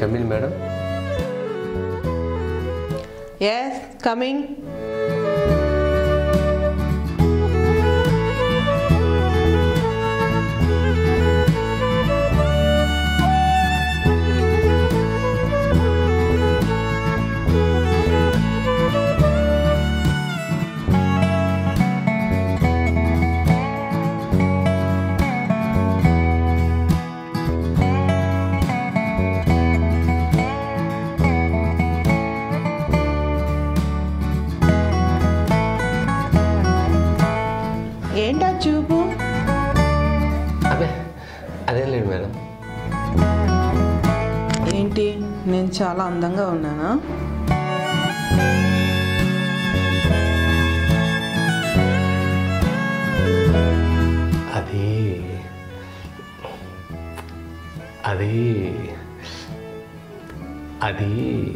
Come in madam yes coming ఏంటా చూపు అదే అదేం లేదు మేడం ఏంటి నేను చాలా అందంగా ఉన్నానా అది అది అది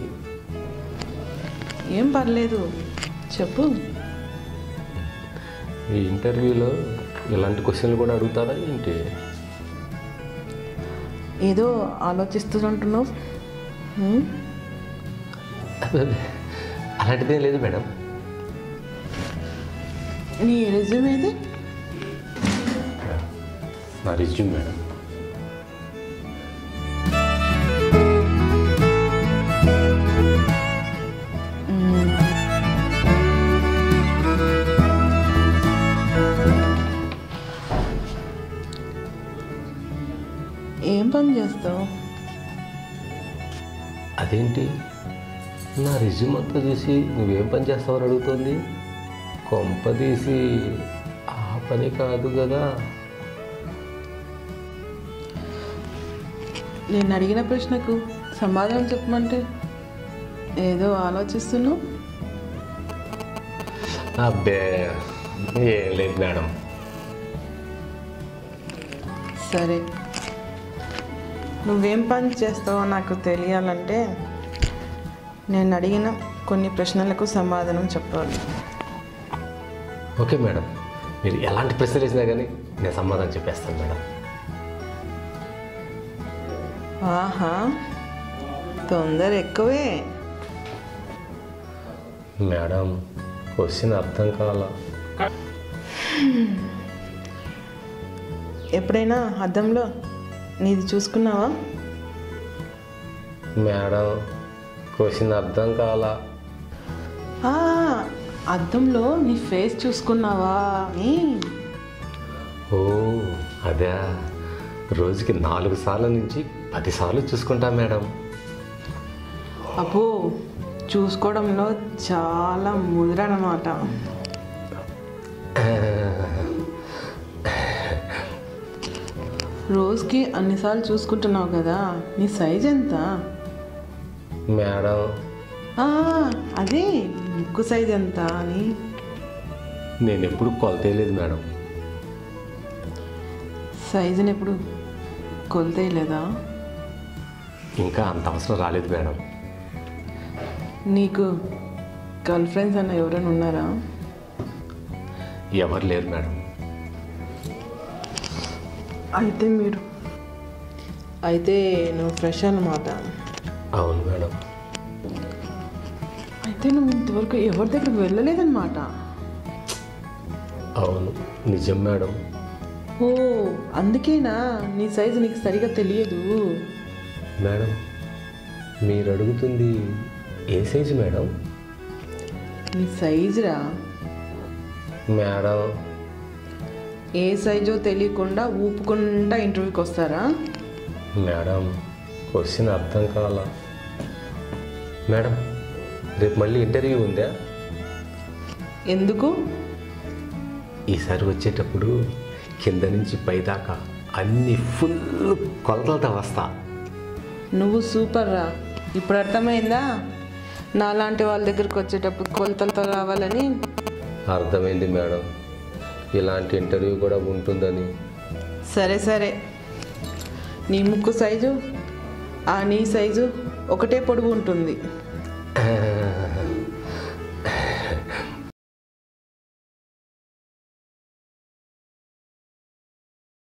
ఏం పర్లేదు చెప్పు ఈ ఇంటర్వ్యూలో ఇలాంటి క్వశ్చన్లు కూడా అడుగుతారా ఏంటి ఏదో ఆలోచిస్తున్నట్టున్నావు హ్మ్? అదే అలాంటిదేం లేదు మేడం నీ రెజ్యూమ్ ఏది నా రిజ్యూమ్ మేడం ఏం పని చేస్తావు అదేంటి నా రిజ్యూమ్ అంతా చూసి నువ్వేం పని చేస్తావని అడుగుతుంది కొంప తీసి ఆ పని కాదు కదా నేను అడిగిన ప్రశ్నకు సమాధానం చెప్పమంటే ఏదో ఆలోచిస్తున్నావు అబ్బే ఏం లేదు మేడం సరే నువ్వేం పని చేస్తావో నాకు తెలియాలంటే నేను అడిగిన కొన్ని ప్రశ్నలకు సమాధానం చెప్పాలి ఓకే మేడం మీరు ఎలాంటి ప్రశ్నలు వేసినా కానీ నేను సమాధానం చెప్పేస్తాను మేడం ఆహా తొందర ఎక్కువే మేడం క్వశ్చన్ అర్థం కాల ఎప్పుడైనా అద్దంలో నీది చూసుకున్నావా మేడం క్వశ్చన్ అర్థం కాల ఆ, అద్దంలో నీ ఫేస్ చూసుకున్నావా అని ఓ అదే రోజుకి నాలుగు సార్ల నుంచి పది సార్లు చూసుకుంటా మేడం అబ్బో చూసుకోవడంలో చాలా ముదిరనమాట రోజుకి అన్నిసార్లు చూసుకుంటున్నావు కదా నీ సైజ్ ఎంత మేడం ఆ, అదే ముక్కు సైజ్ ఎంత అని నేను ఎప్పుడు కొలతేయలేదు మేడం సైజుని ఎప్పుడు కొలతేయలేదా ఇంకా అంత అవసరం రాలేదు మేడం నీకు గర్ల్ ఫ్రెండ్స్ అన్న ఎవరైనా ఉన్నారా ఎవరు లేరు మేడం అయితే మీరు అయితే నువ్వు ఫ్రెష్ అన్నమాట అవును మేడం అయితే నువ్వు ఇంతవరకు ఎవరి దగ్గరికి వెళ్ళలేదన్నమాట అవును నిజం మేడం ఓ అందుకేనా నీ సైజు నీకు సరిగా తెలియదు మేడం మీరు అడుగుతుంది ఏ సైజు మేడం నీ సైజురా మేడం ఏ సైజో తెలియకుండా ఊపుకుంటా ఇంటర్వ్యూకి వస్తారా మేడం క్వశ్చన్ అర్థం కాల మేడం రేపు మళ్ళీ ఇంటర్వ్యూ ఉందా ఎందుకు ఈసారి వచ్చేటప్పుడు కింద నుంచి పైదాకా అన్ని ఫుల్ కొలతలతో వస్తా నువ్వు సూపర్ రా ఇప్పుడు అర్థమైందా నాలాంటి వాళ్ళ దగ్గరికి వచ్చేటప్పుడు కొలతలతో రావాలని అర్థమైంది మేడం ఇలాంటి ఇంటర్వ్యూ కూడా ఉంటుందని సరే సరే నీ ముక్కు సైజు ఆ నీ సైజు ఒకటే పొడుగు ఉంటుంది ఆ,